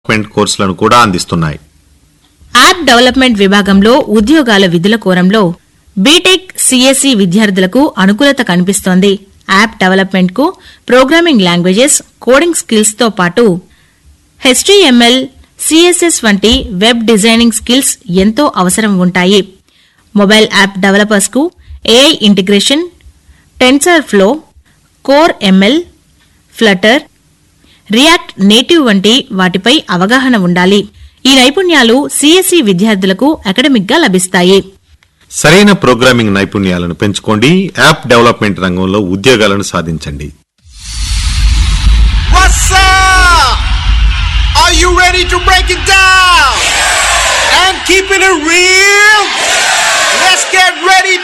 Development కోర్సులను కూడా అందిస్తున్నాయి యాప్ డెవలప్మెంట్ విభాగంలో ఉద్యోగాల విధుల కోరంలో బీటెక్ సిఎస్సి విద్యార్థులకు అనుకూలత కనిపిస్తోంది యాప్ డెవలప్మెంట్ కు ప్రోగ్రామింగ్ లాంగ్వేజెస్ కోడింగ్ స్కిల్స్ తో పాటు హెచ్టీఎంఎల్ సిఎస్ఎస్ వంటి వెబ్ డిజైనింగ్ స్కిల్స్ ఎంతో అవసరం ఉంటాయి మొబైల్ యాప్ డెవలపర్స్ కు AI integration TensorFlow Core ML Flutter React Native వంటి వాటిపై అవగాహన ఉండాలి ఈ నైపుణ్యాలు సిఎస్సి విద్యార్థులకు అకాడమిక్ గా లభిస్తాయి సరైన ప్రోగ్రామింగ్ నైపుణ్యాలను పెంచుకోండి యాప్ డెవలప్మెంట్ రంగంలో ఉద్యోగాలను సాధించండి What's up? Are you ready to break it down? And keeping it real? Let's get ready